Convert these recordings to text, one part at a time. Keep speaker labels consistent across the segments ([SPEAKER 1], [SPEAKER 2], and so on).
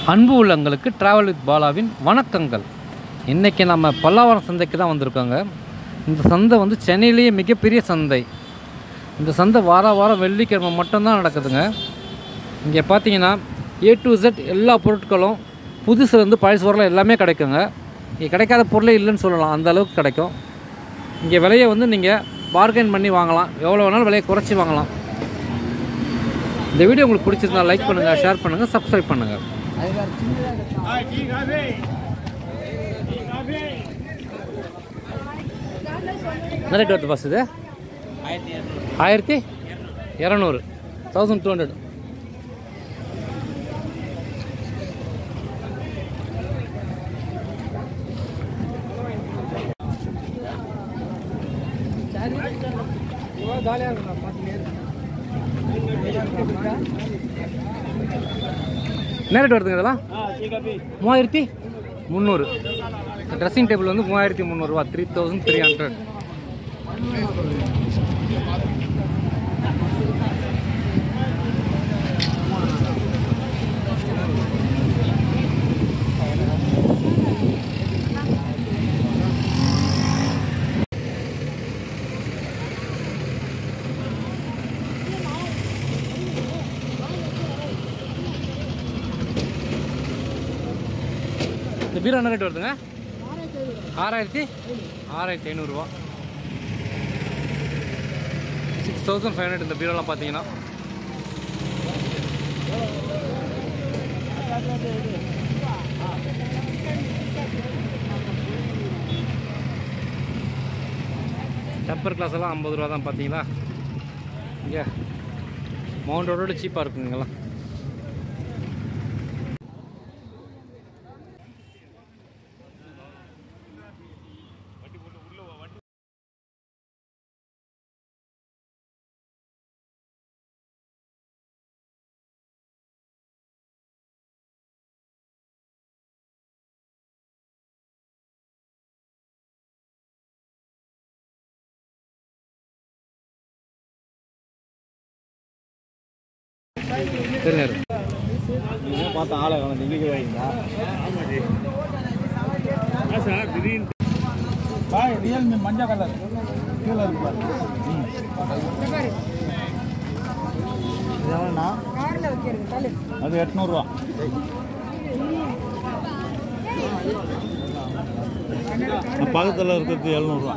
[SPEAKER 1] அன்பு உள்ளங்களுக்கு travel with பாலாவின் வணக்கங்கள் இன்றைக்கி நம்ம பல்லாவரம் சந்தைக்கு தான் வந்திருக்கோங்க இந்த சந்தை வந்து சென்னையிலேயே மிகப்பெரிய சந்தை இந்த சந்தை வார வாரம் வெள்ளிக்கிழமை மட்டும்தான் நடக்குதுங்க இங்கே பார்த்தீங்கன்னா ஏ டு Z எல்லா பொருட்களும் புதுசுலேருந்து பழசு வரலாம் எல்லாமே கிடைக்குங்க இங்கே கிடைக்காத பொருளே இல்லைன்னு சொல்லலாம் அந்த அளவுக்கு கிடைக்கும் இங்கே விலையை வந்து நீங்கள் பார்கெயின் பண்ணி வாங்கலாம் எவ்வளோ வேணாலும் விலையை குறைச்சி வாங்கலாம் இந்த வீடியோ உங்களுக்கு பிடிச்சிருந்தா லைக் பண்ணுங்கள் ஷேர் பண்ணுங்கள் சப்ஸ்கிரைப் பண்ணுங்கள் என்ன ரேட் வருது பஸ் இது ஆயிரத்தி இரநூறு தௌசண்ட் டூ ஹண்ட்ரட் என்ன ரேட் வருதுங்க இதெல்லாம் மூவாயிரத்தி முந்நூறு ட்ரெஸ்ஸிங் டேபிள் வந்து மூவாயிரத்தி முந்நூறுரூவா த்ரீ தௌசண்ட் த்ரீ ஹண்ட்ரட் இந்த பீரோ என்ன ரேட் வருதுங்க ஆறாயிரத்தி ஆறாயிரத்தி ஐநூறுரூவா சிக்ஸ் தௌசண்ட் ஃபைவ் ஹண்ட்ரட் இந்த பீரோலாம் பார்த்தீங்கன்னா டெம்பர் கிளாஸ் எல்லாம் ஐம்பது ரூபா தான் பார்த்தீங்களா இங்கே மவுண்ட் ரோடோட சீப்பாக இருக்குங்க இங்கெல்லாம் தெரியாது
[SPEAKER 2] பார்த்தா ஆளை காணும் இங்கே வைங்களா பாய் ரியல்மி மஞ்சள் கலர் கீழே இருக்கு பாரு இது எவ்வளோண்ணா அது எட்நூறுரூவா பக்கத்தில் இருக்கிறது எழுநூறுவா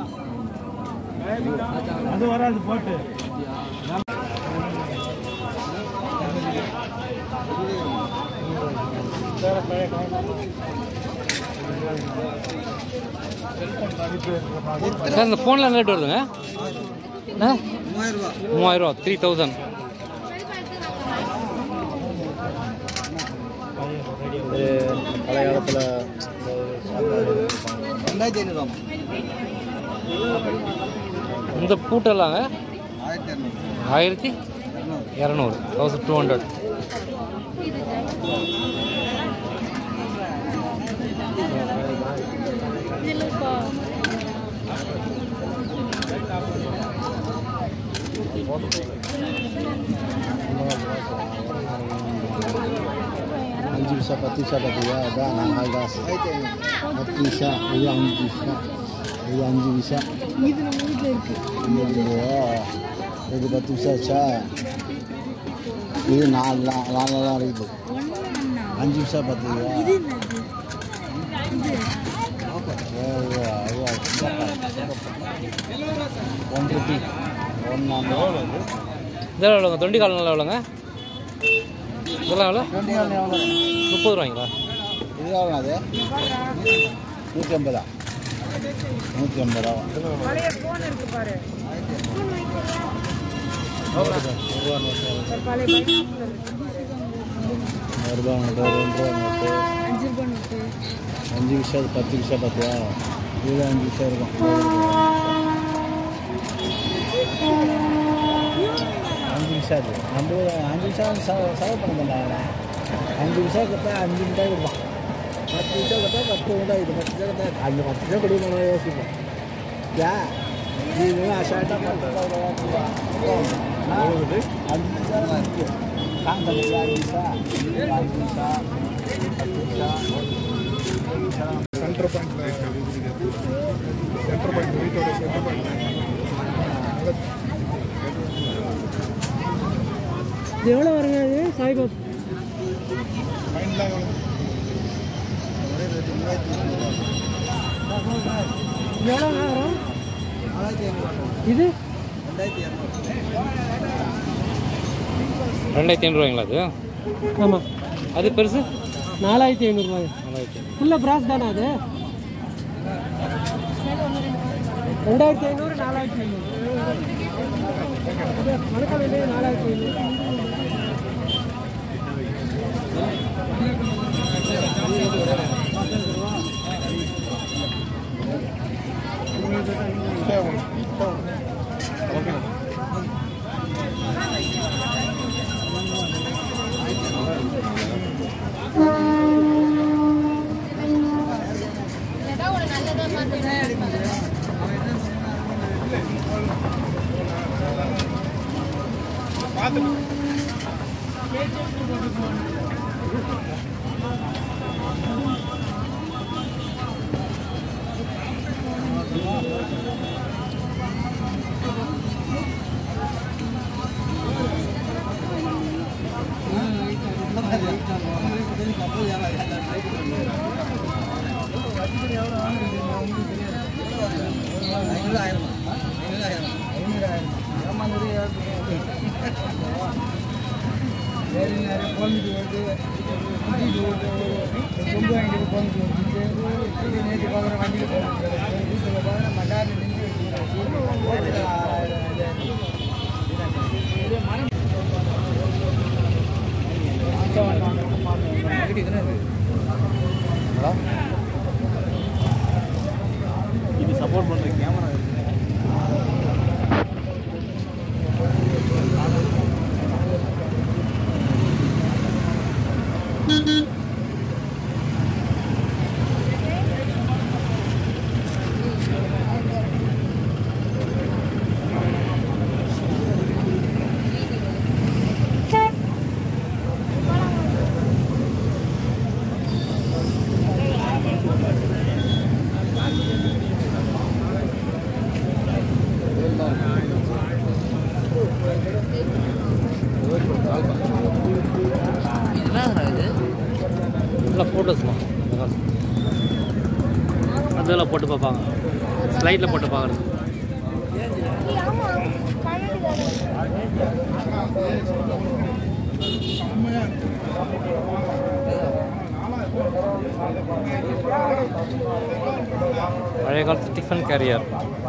[SPEAKER 2] அது வராது போட்டு
[SPEAKER 1] சார் இந்த ஃபோனில் என்ன ரேட் வருதுங்க ஆ மூவாயிரம் ரூபா த்ரீ தௌசண்ட்
[SPEAKER 2] பழைய காலத்தில் ரெண்டாயிரத்தி ஐநூறுவா
[SPEAKER 1] இந்த பூட்டெல்லாங்க
[SPEAKER 2] ஆயிரத்தி இரநூறு
[SPEAKER 1] ஆயிரத்தி இரநூறு தௌசண்ட் டூ ஹண்ட்ரட்
[SPEAKER 2] அஞ்சு பைசா பத்து பைசா பார்த்தியா அதான் நாங்கள் காசு பத்து பைசா இது அஞ்சு பைசா இது அஞ்சு பைசா
[SPEAKER 3] இது நம்ம வீட்டில் இருக்கு
[SPEAKER 2] ஐயோ, இது பத்து பைசா ஆச்சா இது நாலு நா- நாலு தான் இருக்குது
[SPEAKER 3] ஒன்று ஒன்றா
[SPEAKER 2] அஞ்சு பைசா பத்து ரூபா
[SPEAKER 3] இது என்னது
[SPEAKER 2] ஒன் ருபி ஒன் நானூறு
[SPEAKER 1] இதெல்லாம் எவ்வளோங்க தொண்டி காலம் எவ்வளோங்க இதெல்லாம் எவ்வளோ
[SPEAKER 2] டுவெண்ட்டி ஒன் எவ்வளோ
[SPEAKER 1] முப்பது ரூபாய்ங்களா
[SPEAKER 2] இது எவ்வளோ அது நூற்றி ஐம்பதா நூற்றி ஐம்பது ரூபா
[SPEAKER 3] பழைய ஃபோன் இருக்கு பாரு ஒரு பழைய பைனாப்பிள் இருக்கு
[SPEAKER 2] ஒரு ரூபா நோட்டு ரெண்டு ரூபா நோட்டு
[SPEAKER 3] அஞ்சு ரூபாய் நோட்டு
[SPEAKER 2] அஞ்சு விஷயம் பத்து விஷயம் பார்த்தியா இது அஞ்சு விஷயம் இருக்கும் அஞ்சு விஷயம் அது நம்ம அஞ்சு விஷயம் செலவு செலவு பண்ண மாட்டாங்க அஞ்சு விஷயம் கொடுத்தா அஞ்சு மிட்டாய் கொடுப்பான் பத்து விஷயம் கொடுத்தா பத்து மிட்டாய் இது பத்து விஷயம் கொடுத்தா அந்த பத்து விஷயம் கொடுக்கணும் யோசிப்போம் யா நீ அசால்ட்டாக அஞ்சு விஷயம் அஞ்சு காந்த அஞ்சு விஷயம் அஞ்சு விஷயம்
[SPEAKER 4] சென்டர் பாயிண்ட்ல சென்டர் பாயிண்ட் வீட்டோட சென்டர் பாயிண்ட்
[SPEAKER 5] இது எவ்வளோ வருங்க இது சாய்பாப்
[SPEAKER 4] பாயிண்ட்லாம்
[SPEAKER 5] இது எவ்வளோங்க வரும் இது
[SPEAKER 1] ரெண்டாயிரத்தி ஐநூறுவாங்களா அது
[SPEAKER 5] ஆமாம்
[SPEAKER 1] அது பெருசு
[SPEAKER 5] நாலாயிரத்தி ஐநூறுரூவாங்க
[SPEAKER 1] நாலாயிரத்தி
[SPEAKER 5] ஃபுல்லாக பிராஸ் தானே அது ரெண்டாயிரத்தி ஐநூறு நாலாயிரத்தி ஐநூறு மணக்காலையிலே நாலாயிரத்தி ஐநூறு
[SPEAKER 2] இது சப்போர்ட் பண்ணுற கேமரா
[SPEAKER 1] இல்லை ஃபோட்டோஸ்மா அதில் போட்டு பார்ப்பாங்க ஸ்லைடில் போட்டு பார்க்குறது பழைய காலத்து டிஃபன் கேரியர்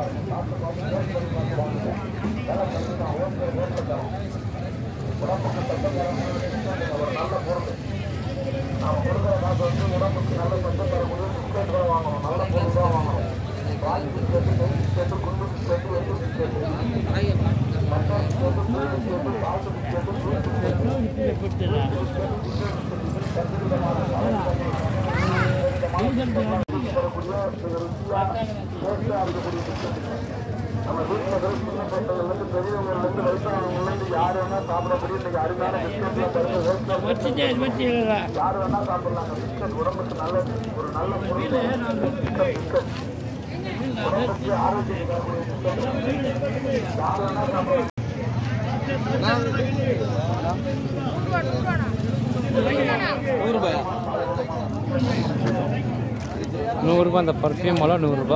[SPEAKER 1] நூறுரூபா அந்த பர்ஃப்யூம் எல்லாம் நூறுரூபா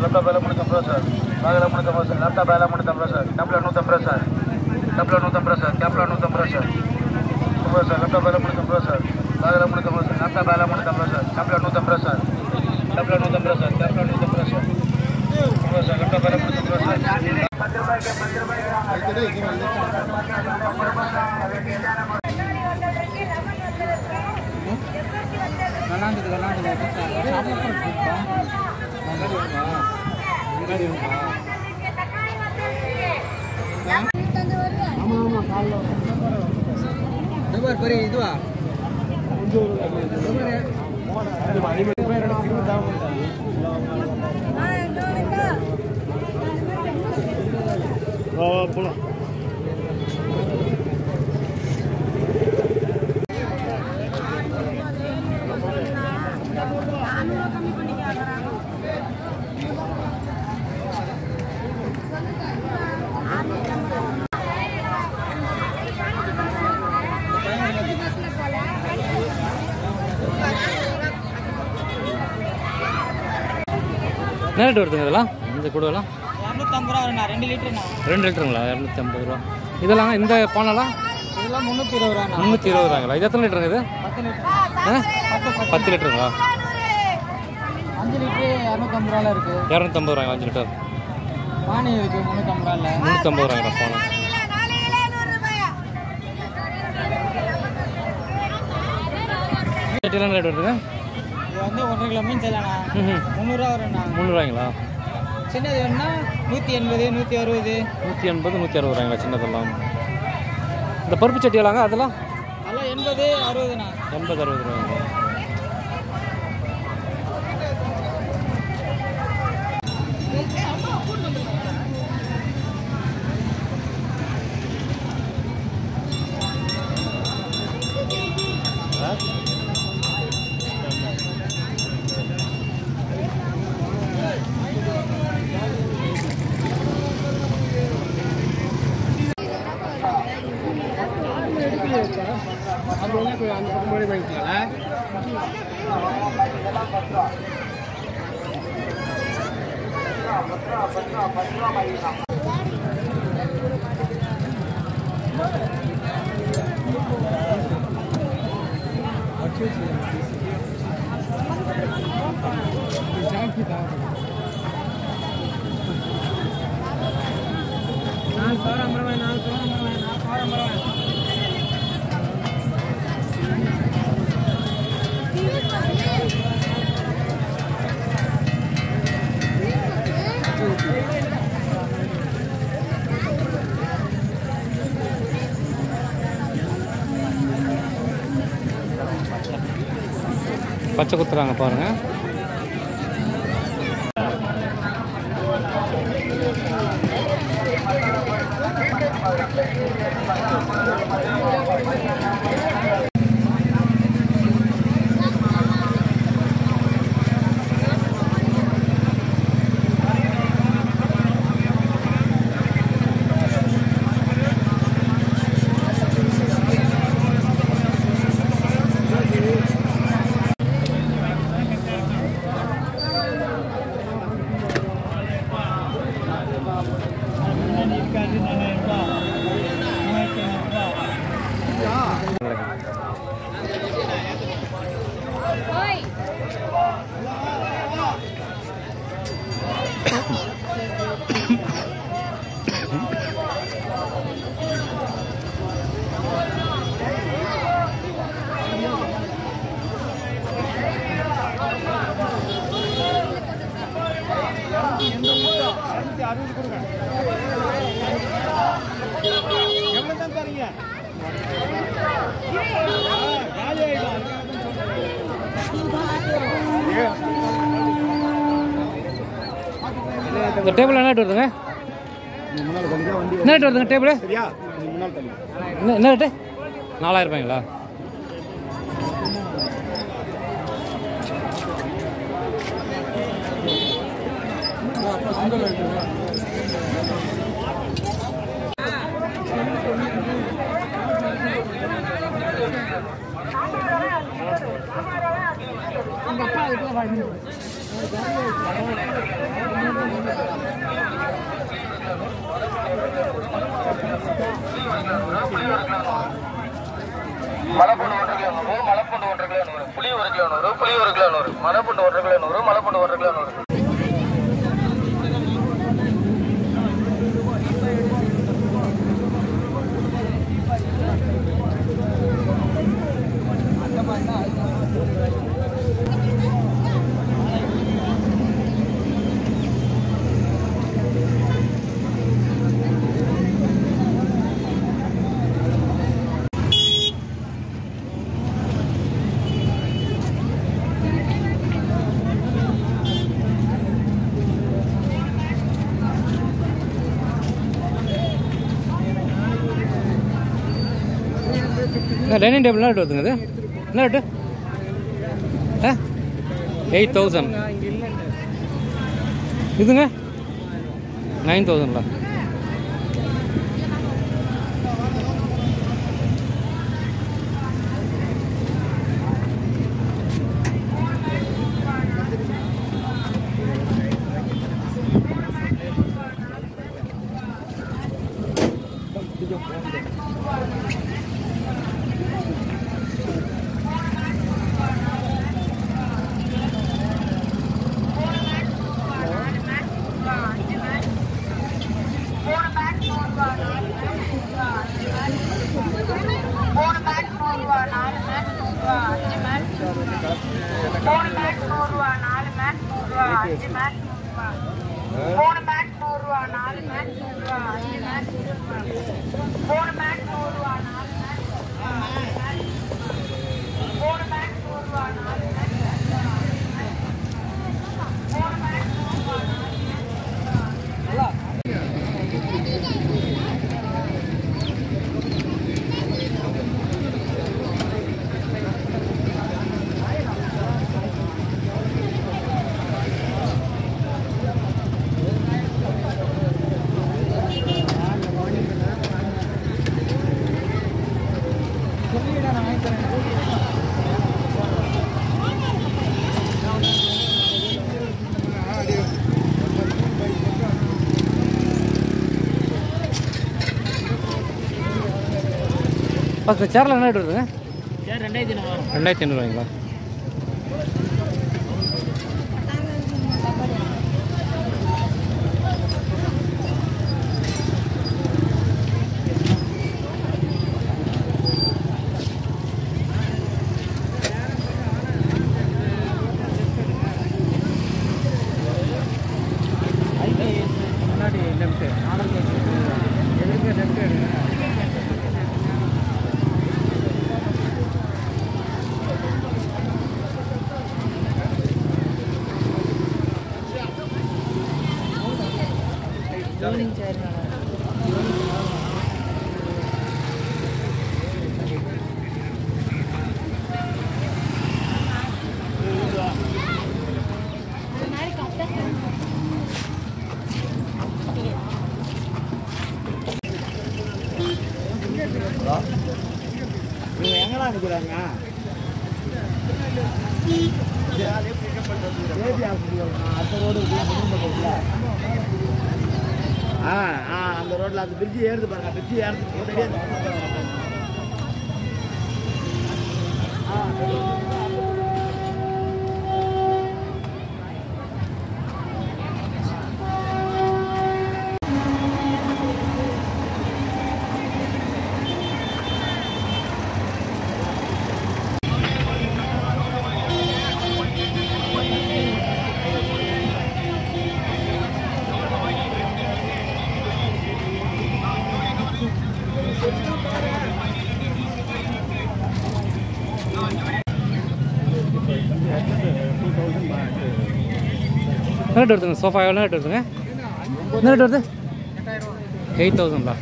[SPEAKER 2] லேப்டாப் வேலை மூணு தம்பது சார் பேக்கில் மூணு தம்பது சார் லேப்டாப் வேலை மூணு தம்பது சார் டேப்ல நூற்றம்பது சார் டேப்ல நூற்றம்பது சார் கேப்ல நூற்றம்பது சார் தம்பது சார் லேப்டாப் வேலை மூணு தம்பது சார் பேக்கில் மூணு தம்பது சார் லேப்டாப் வேலை மூணு தம்பது சார் கேப்ல நூற்றம்பது சார் டேப்ல நூற்றம்பது சார் கேப்ல நூற்றம்பது சார் தம்பது சார் லேப்டாப் வேலை மூணு தம்பது சார்
[SPEAKER 1] என்ன ரேட் வருதுங்க இதெல்லாம் இந்த கூடலாம்
[SPEAKER 5] இரநூத்தம்பது ரூபா வருண்ணா ரெண்டு லிட்டருண்ணா
[SPEAKER 1] ரெண்டு லிட்டருங்களா இரநூத்தி ஐம்பது ரூபா இதெல்லாம் இந்த பானெல்லாம்
[SPEAKER 5] இதெல்லாம் முந்நூற்றி இருபது ரூபாண்ணா
[SPEAKER 1] முந்நூற்றி இருபது ரூபாங்களா இது எத்தனை லிட்டருங்க இது
[SPEAKER 5] பத்து லிட்டர்
[SPEAKER 1] ஆ? பத்து லிட்டருங்களா
[SPEAKER 5] அஞ்சு லிட்டரு இரநூத்தம்பது ரூபால இருக்கு
[SPEAKER 1] இரநூத்தம்பது ரூபாங்க அஞ்சு லிட்டர்
[SPEAKER 5] பானி இருக்கு முந்நூற்றம்பது ரூபாயில்
[SPEAKER 1] முந்நூற்றம்பது ரூபாங்களா பானை என்ன ரேட் வருதுங்க
[SPEAKER 5] இது வந்து ஒன்றரை கிலோ மீன் செய்யலாண்ணா
[SPEAKER 1] ம்
[SPEAKER 5] முந்நூறுரூவா வரும்ண்ணா
[SPEAKER 1] முந்நூறுவாய்ங்களா
[SPEAKER 5] சின்னது வேணும்னா நூற்றி எண்பது நூற்றி அறுபது
[SPEAKER 1] நூற்றி எண்பது நூற்றி அறுபது ரூபாய்ங்களா சின்னதெல்லாம் இந்த பருப்பு சட்டியலாங்க அதெல்லாம்
[SPEAKER 5] அதெல்லாம் எண்பது அறுபதுண்ணா
[SPEAKER 1] எண்பது அறுபது ரூபாய்ங்களா
[SPEAKER 5] நாலு சவரம் ஐம்பது ரூபாய் நாலு சவரம் ஐம்பது ரூபாய் நாலு சவரம் ஐம்பது ரூபாய்
[SPEAKER 1] பச்சை குத்துறாங்க பாருங்க இந்த டேபிள் என்ன ரேட் வருதுங்க என்ன ரேட் வருதுங்க டேபிள் என்ன என்ன ரேட்டு நாலாயிரம் ரூபாய்ங்களா
[SPEAKER 5] உங்கள் அப்பா அதுக்குள்ள வாங்கி
[SPEAKER 6] மலைப்பூண்டு ஒன்றரை கிலோ நூறு மலைப்பூண்டு ஒன்றரை கிலோ நூறு புளி ஒரு கிலோ நூறு புளி ஒரு கிலோ நூறு மலைப்பூண்டு ஒன்றரை கிலோ நூறு மலைப்பூண்டு ஒன்றரை கிலோ நூறு
[SPEAKER 1] டைனிங் டேபிள் என்ன ரேட் வருதுங்க இது என்ன ரேட்டு ஆ எயிட் தௌசண்ட் இதுங்க நைன் தௌசண்ட்ல
[SPEAKER 7] மூணு பேக் நூறுரூவா நாலு மேட் நூறுரூவா அஞ்சு மேட் நூறுரூவா மூணு பேக் நூறுரூவா நாலு மேட் நூறுரூவா அஞ்சு மேட் நூறுரூவா மூணு பேக் நூறுரூவா நாலு மேட் நூறுரூவா அஞ்சு மேட் நூறுரூவா மூணு பேக் நூறுரூவா நாலு மேட் நூறுரூவா அஞ்சு மேட் மூணு பேக் நூறுரூவா நாலு மேட் நூறுரூவா மூணு பேக் நூறுரூவா
[SPEAKER 1] ஃபஸ்ட் சேரில் என்ன ரேட் வருதுங்க
[SPEAKER 5] சார் ரெண்டாயிரத்தி ஐநூறு வரும்
[SPEAKER 1] ரெண்டாயிரத்தி ஐநூறுவாங்களா
[SPEAKER 5] முன்னாடி லெஃப்ட் ஆர்டர் எதிர்க்க லெஃப்ட் எடுங்க
[SPEAKER 2] இவங்க எங்கடா நிற்கிறாங்க ஏபி ஹாஸ்பிட்டல் அடுத்த ரோடு ஆ ஆ அந்த ரோட்டில் அந்த பிரிட்ஜு ஏறுது பாருங்க பிரிட்ஜு ஏறுது முன்னாடியே அந்த- ஆ
[SPEAKER 1] என்ன ரேட் வருதுங்க சோஃபா எவ்வளோ ரேட் வருதுங்க என்ன ரேட் வருது எயிட் தௌசண்ட்லா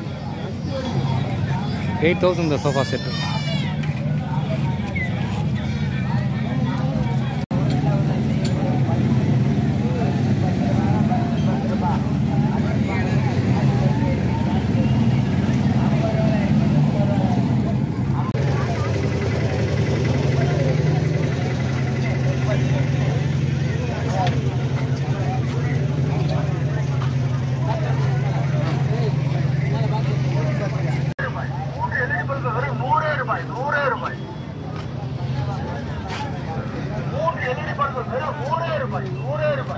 [SPEAKER 1] எயிட் தௌசண்ட் இந்த சோஃபா செட்டு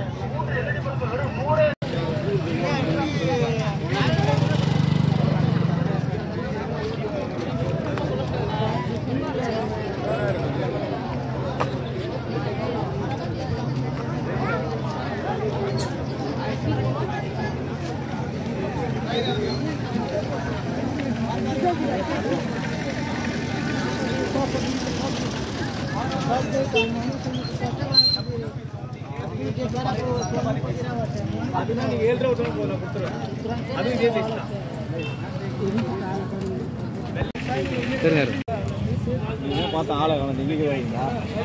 [SPEAKER 1] இருங்க இருங்க.
[SPEAKER 2] பார்த்தா ஆளை வந்து இங்கே வைங்களா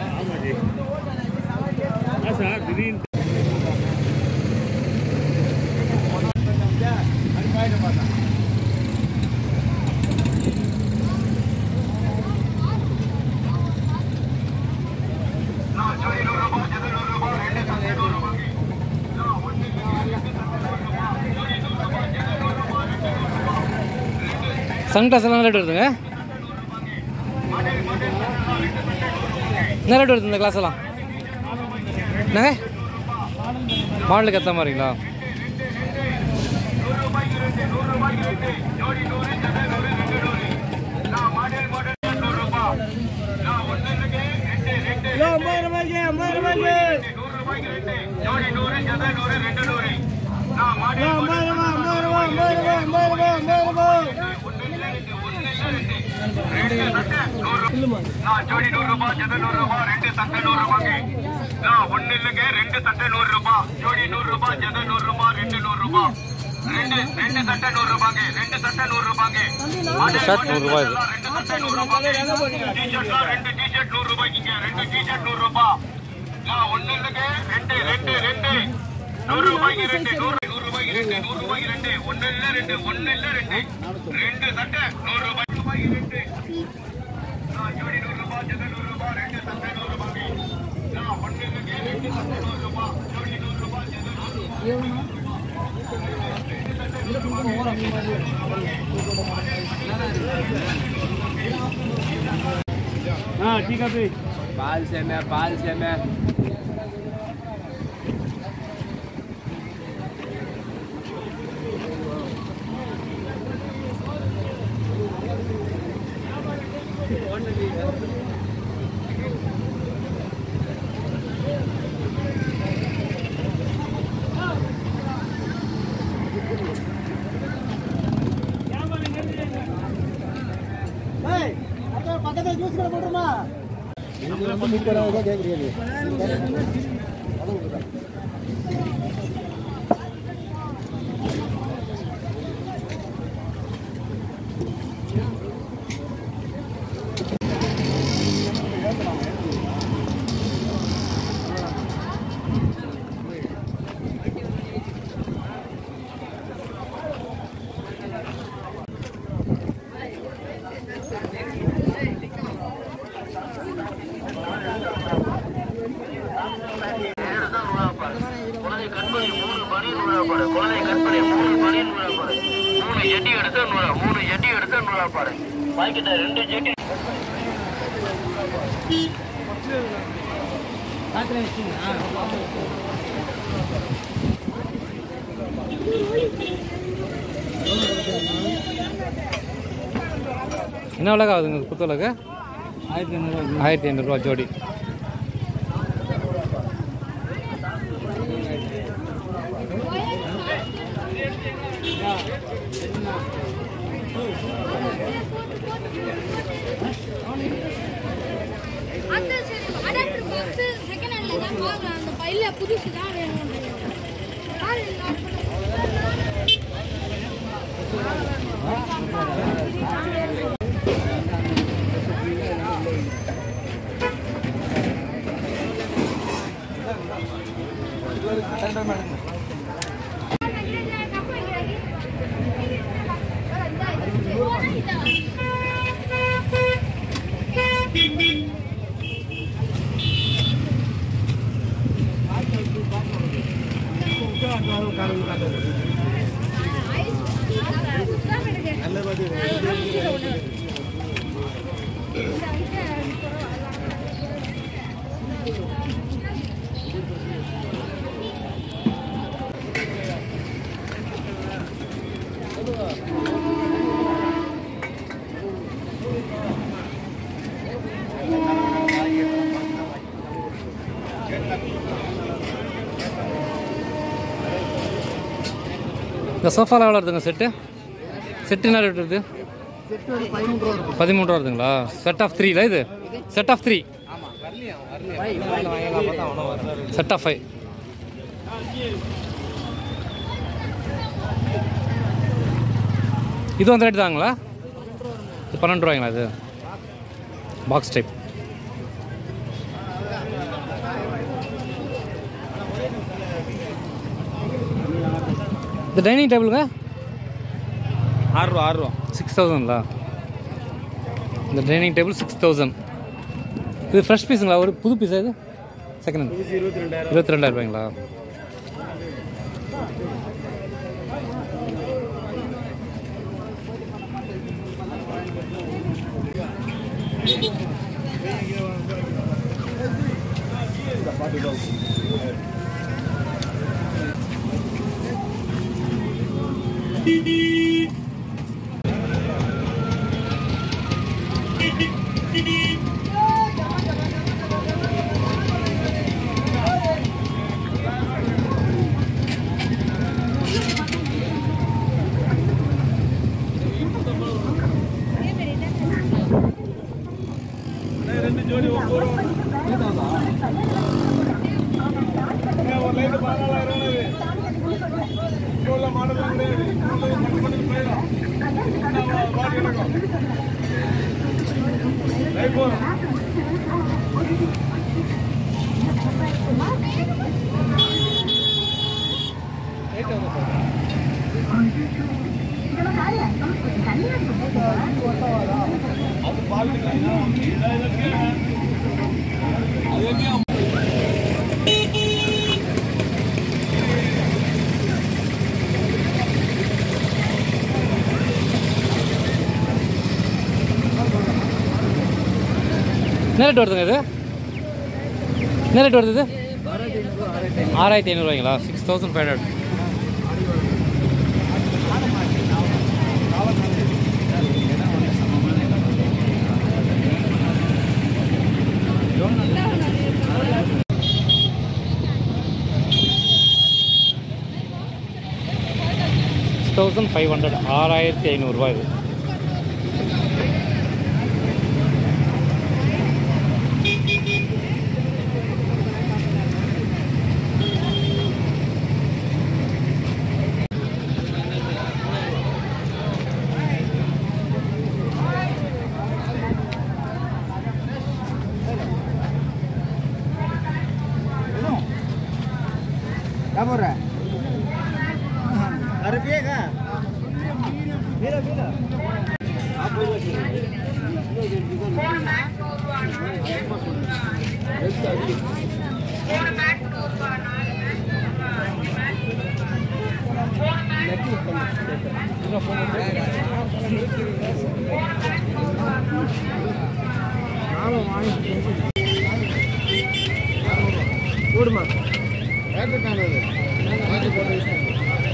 [SPEAKER 1] சன் கிளாஸ் எல்லாம் ரேட் வருதுங்க என்ன ரேட் வருது இந்த கிளாஸ் எல்லாம் என்னங்க மாடலுக்கு ஏற்ற மாதிரிங்களா
[SPEAKER 6] ஜோடி நூறு ரூபாய் ஜத நூறு ரூபாய் ரெண்டு சட்டை நூறு ரூபாய்க்கு ஒன்னு இல்லைங்க ரெண்டு சட்டை நூறு ரூபாய் ஜோடி நூறு ரூபாய் ஜத நூறு ரூபாய் ரெண்டு நூறு ரூபாய் ரெண்டு ரெண்டு சட்டை நூறு ரூபாய்க்கு ரெண்டு சட்டை நூறு ரூபாய்க்கு
[SPEAKER 1] ஷர்ட் நூறு ரூபாய் இது
[SPEAKER 6] ரெண்டு சட்டை நூறு ரூபாய்க்கு டிஷர்ட்லாம் ரெண்டு டிஷர்ட் நூறு ரூபாய்க்குங்க ரெண்டு டிஷர்ட் நூறு ரூபாய் ஒன்னு இல்லைங்க ரெண்டு ரெண்டு ரெண்டு நூறு ரூபாய்க்கு ரெண்டு நூறு நூறு ரூபாய்க்கு ரெண்டு நூறு ரூபாய்க்கு ரெண்டு ஒன்னு இல்ல ரெண்டு ஒன்னு இல்ல ரெண்டு ரெண்டு சட்டை நூறு ரூபாய் ரூபாய்க்கு ரெண்டு ஜோடி நூறு ரூபாய் ஜத நூறு ரூபாய் ரெண்டு சட்டை நூறு ரூபாய்க்கு ஒன்னு இல்லைங்க ரெண்டு சட்டை நூறு ரூபாய் ஜோடி நூறு ரூபாய் ஜத நூறு ரூபாய்
[SPEAKER 2] பால் சேமை பால் சேமை பக்கத்தில் ஜூஸ் கடை போட்டுருமா வந்து முப்பது ரூபா கேட்குறீங்க
[SPEAKER 6] குழந்தை கண்பணி மூணு பனி நூறாப்பாடு குழந்தை கண்பணி மூணு பனி நூறாப்பாடு மூணு ஜெட்டி எடுத்து நூறா மூணு ஜெட்டி எடுத்து நூறாப்பாடு வாங்கிட்ட ரெண்டு ஜெட்டி
[SPEAKER 1] என்ன விலை ஆகுதுங்க இது புத்தலுக்கு
[SPEAKER 2] ஆயிரத்தி ஐநூறுரூவா
[SPEAKER 1] ஆயிரத்தி ஐநூறுரூவா ஜோடி
[SPEAKER 8] அந்த சரி அடாப்டர் பாக்ஸ் செகண்ட் ஹேண்ட்ல தான் வாங்கலாம் அந்த பையில புதுசு தான் வேணும் யார் லாக்
[SPEAKER 1] இந்த சோஃபாலாம் எவ்வளோ வருதுங்க செட்டு செட்டு என்ன ரேட் வருது பதிமூன்று ரூபா வருதுங்களா செட் ஆஃப் த்ரீல இது set of three set of five இது அந்த ரேட் தாங்களா இது பன்னெண்டு ரூபாய்ங்களா இது பாக்ஸ் டைப் இந்த டைனிங் டேபிளுங்க
[SPEAKER 2] ஆறு ரூபா ஆறு ரூபா
[SPEAKER 1] சிக்ஸ் தௌசண்ட்ங்களா இந்த டைனிங் டேபிள் சிக்ஸ் தௌசண்ட் இது ஃப்ரெஷ் பீஸுங்களா ஒரு புது பீஸா இது செகண்ட் ஹேண்ட்
[SPEAKER 2] இருபத்தி ரெண்டாயிரம்
[SPEAKER 1] இருபத்தி ரெண்டாயிரம் ரூபாய்ங்களா என்ன ரேட் வருதுங்க இது என்ன ரேட் வருது இது ஆறாயிரத்தி ஐநூறுவாய்ங்களா six thousand five hundred six thousand five hundred ஆறாயிரத்தி ஐநூறுரூவா இது
[SPEAKER 2] क्या बोल रहा है अरे पिएगा मेरा मेरा கூடுமா பேட்டரி பேன் அது மாற்றி போட்டு யூஸ் பண்ணு.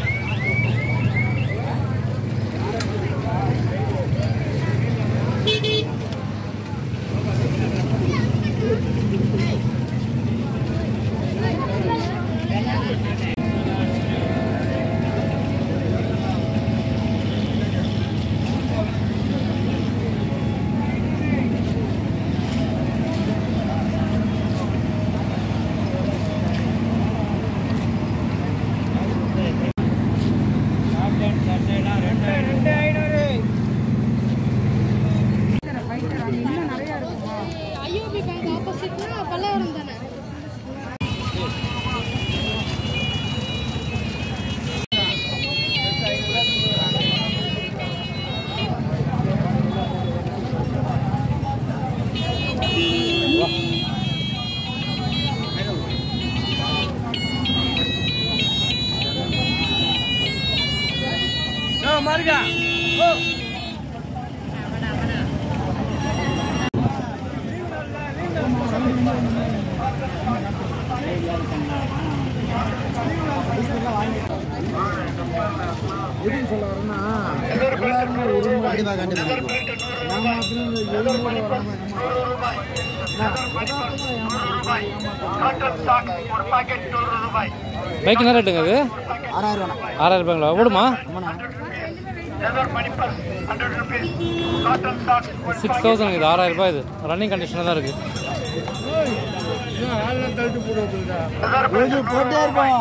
[SPEAKER 8] ஐஓபி பேங்க் ஆப்போசிட்னா பல்லவரம் தானே
[SPEAKER 2] எப்படி சொல்ல வரேன்னா கண்டிப்பா கண்டிப்பா நான் மாத்திரம் இந்த எலும்போட வராம
[SPEAKER 6] காட்டன் ஸ்டாக் ஒரு பாக்கெட் நூறு ரூபாய்
[SPEAKER 1] பைக் என்ன ரேட்டுங்க அது
[SPEAKER 2] ஆறாயிரம் ரூபா
[SPEAKER 1] ஆறாயிரம் ரூபாய்ங்களா ஓடுமா
[SPEAKER 6] லெதர் மணிப்பர் ஹண்ட்ரட் ருபீஸ் காட்டன் ஸ்டாக் ஒரு
[SPEAKER 1] சிக்ஸ் தௌசண்ட் இது ஆறாயிரம் ரூபாய் இது ரன்னிங் கண்டிஷனில் தான் இருக்குது
[SPEAKER 2] இது போட்டே இருப்போம்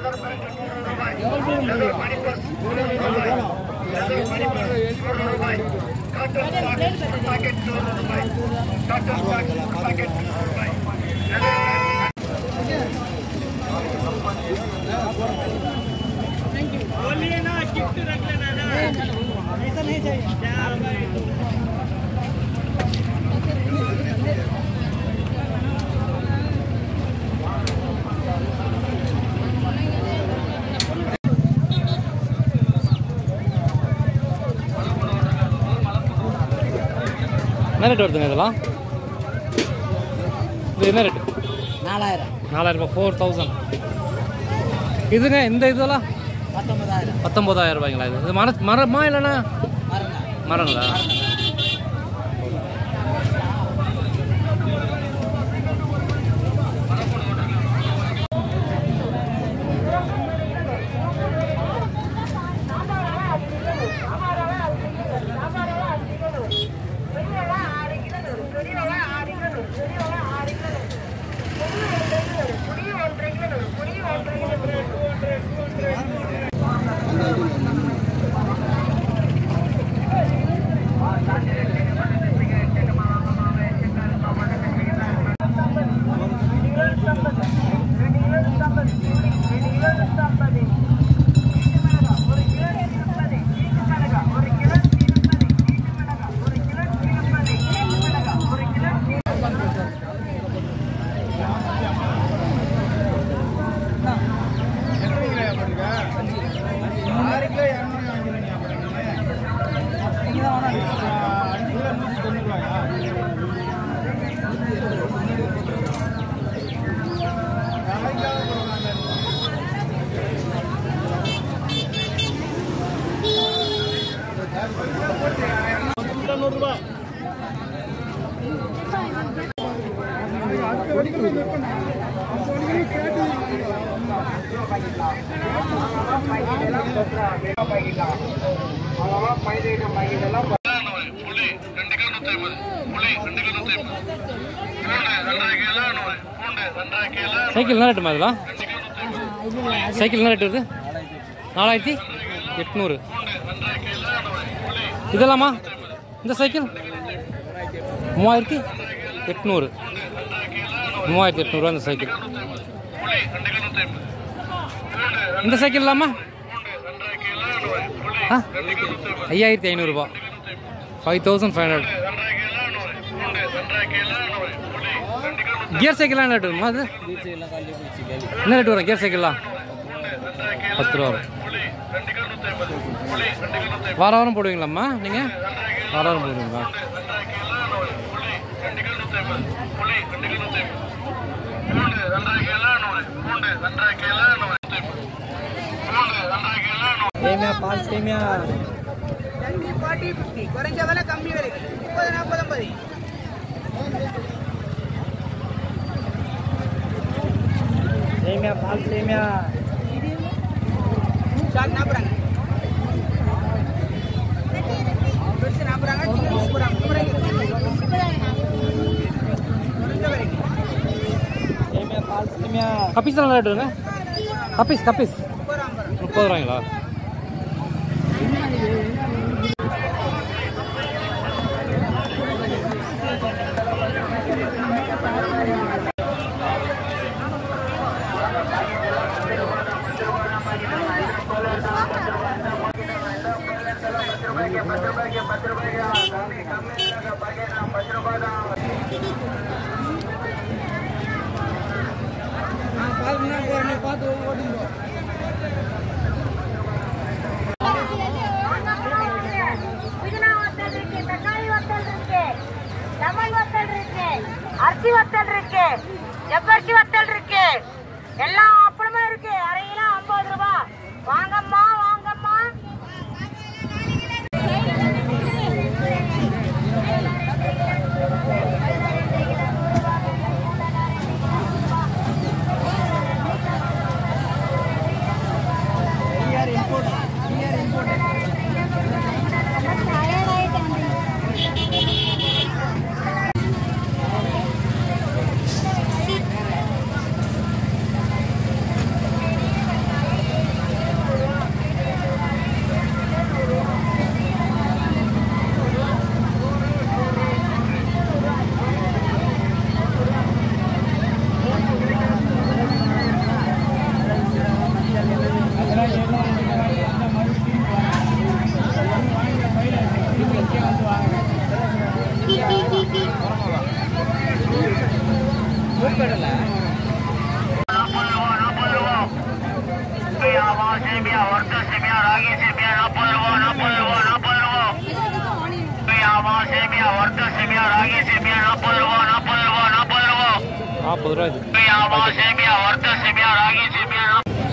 [SPEAKER 1] என்ன ரேட் வருதுங்க இதெல்லாம் இது என்ன ரேட்டு
[SPEAKER 2] நாலாயிரம்
[SPEAKER 1] நாலாயிரம் ரூபாய் ஃபோர் தௌசண்ட் இதுங்க இந்த இதெல்லாம்
[SPEAKER 2] பத்தொன்பதாயிரம்
[SPEAKER 1] பத்தொம்போதாயிரம் ரூபாய்ங்களா இது இது மர மரமா இல்லைண்ணா
[SPEAKER 2] பாருங்க
[SPEAKER 1] மரங்களா
[SPEAKER 4] ஆறு கிலோ இரநூறு வாங்கிக்கிறீங்க அஞ்சு கிலோ நூற்றி தொண்ணூறுவாயா நூறுரூபா
[SPEAKER 6] புளி ரெண்டு கிலோ நூற்றி ஐம்பது புளி ரெண்டு கிலோ நூற்றி ஐம்பது பூண்டு ரெண்டரை கிலோ நூறு பூண்டு ரெண்டரை கிலோ
[SPEAKER 1] சைக்கிள் என்ன ரேட்டுமா இதெல்லாம் சைக்கிள் என்ன ரேட் வருது நாலாயிரத்தி எட்நூறு இதெல்லாமா இந்த சைக்கிள் மூவாயிரத்தி எட்நூறு மூவாயிரத்தி எட்நூறுவா இந்த சைக்கிள்
[SPEAKER 6] புளி ரெண்டு கிலோ நூற்றி ஐம்பது பூண்டு
[SPEAKER 1] இந்த சைக்கிள் இல்லாமா
[SPEAKER 6] ரெண்டரை கிலோ நூறு புளி
[SPEAKER 1] ஆ
[SPEAKER 6] ரெண்டு கிலோ நூற்றி ஐம்பது
[SPEAKER 1] ஐயாயிரத்தி ஐநூறுரூபா ஃபைவ் தௌசண்ட் ஃபைவ் ஹண்ட்ரட்
[SPEAKER 6] ரெண்டரை கிலோ நூறு பூண்டு ரெண்டரை கிலோ நூறு புளி ரெண்டு கிலோ நூற்றி
[SPEAKER 1] கியர் சைக்கிள்லாம் என்ன ரேட் வருமா அது என்ன ரேட் வரும் கியர் சைக்கிள்லாம் பத்து ரூபா வரும்
[SPEAKER 6] புளி ரெண்டு கிலோ நூற்றி ஐம்பது புளி ரெண்டு கிலோ நூற்றி
[SPEAKER 1] வார வாரம் போடுவீங்களாம்மா நீங்கள் வார வாரம் போடுவீங்களா
[SPEAKER 6] ரெண்டரை கிலோ நூறு புளி ரெண்டு கிலோ நூற்றி ஐம்பது புளி ரெண்டு கிலோ நூற்றி ஐம்பது பூண்டு ரெண்டரை கிலோ நூறு பூண்டு ரெண்டரை கிலோ நூறு நூற்றி ஐம்பது பூண்டு ரெண்டரை கிலோ நூறு
[SPEAKER 2] சேமியா பால் சேமியா
[SPEAKER 5] தம்பி ஃபார்ட்டி ஃபிஃப்டி குறைஞ்ச விலை கம்மி விலை முப்பது நாற்பது ஐம்பது
[SPEAKER 2] சேமியா பால் சேமியா
[SPEAKER 5] ஷாக் நாற்பறாங்க பெருசு நாற்பறாங்க சின்ன முப்பறாங்க குறைஞ்ச விலைக்கு
[SPEAKER 2] சேமியா பால் சேமியா
[SPEAKER 1] கப்பீஸ் என்ன ரேட் வருங்க கப்பீஸ் கப்பீஸ் முப்பது ரூபாய்ங்களா
[SPEAKER 5] பார்த்து ஓட்டுங்க
[SPEAKER 8] புதினா வத்தல் இருக்கு தக்காளி வத்தல் இருக்கு லெமன் வத்தல் இருக்கு அரிசி வத்தல் இருக்கு ஜவ்வரிசி வத்தல் இருக்கு எல்லா அப்பளமும் இருக்கு அரை கிலோ ஐம்பது ரூபாய் வாங்கம்மா வாங்கம்மா
[SPEAKER 6] சேமியா ஒர்த்த சேமியா ராகி சேமியா நாற்பது ரூபா நாற்பது ரூபா நாற்பது ரூபா ஆமா சேமியா ஒர்த்த சேமியா ராகி சேமியா நாற்பது ரூபா நாற்பது ரூபா நாற்பது ரூபா
[SPEAKER 1] நாற்பது ரூபா இது
[SPEAKER 6] ஆமா சேமியா ஒர்த்த சேமியா ராகி சேமியா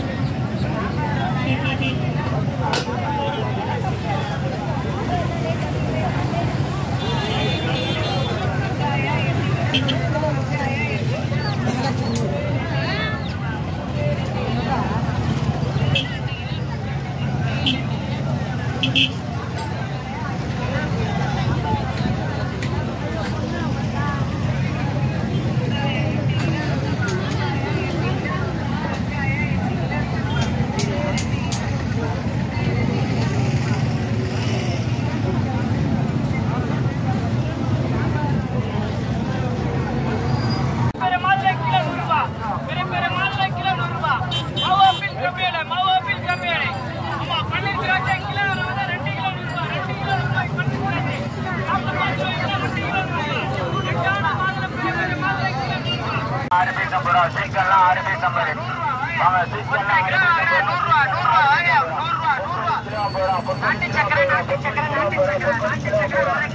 [SPEAKER 5] பெருமாள் கிலோ நூறுபா பெரிய பெருமாள் கிலோ நூறுபா மாவு ஆப்பிள் கம்மியான மாவு ஆப்பிள் கம்மியான ஆமா பன்னீர் திராட்சை கிலோ வந்து ரெண்டு கிலோ நூறுபா ரெண்டு கிலோ நூறுபாய் பன்னீர் திராட்சை நாற்பது ரூபாய் கிலோ ரெண்டு கிலோ நூறுபாய் எட்டான மாதுளை பெரிய பெரிய மாதுளை கிலோ நூறுபா
[SPEAKER 6] அருமை சம்பரா சீக்கெல்லாம் அருமை சம்பரு வாங்க சீக்கெல்லாம்
[SPEAKER 5] நூறுபா நூறுபா நூறுபா நூறுபா
[SPEAKER 6] அருமை
[SPEAKER 5] நாட்டு சக்கரை நாட்டு சக்கரை நாட்டு சக்கரை நாட்டு சக்கரை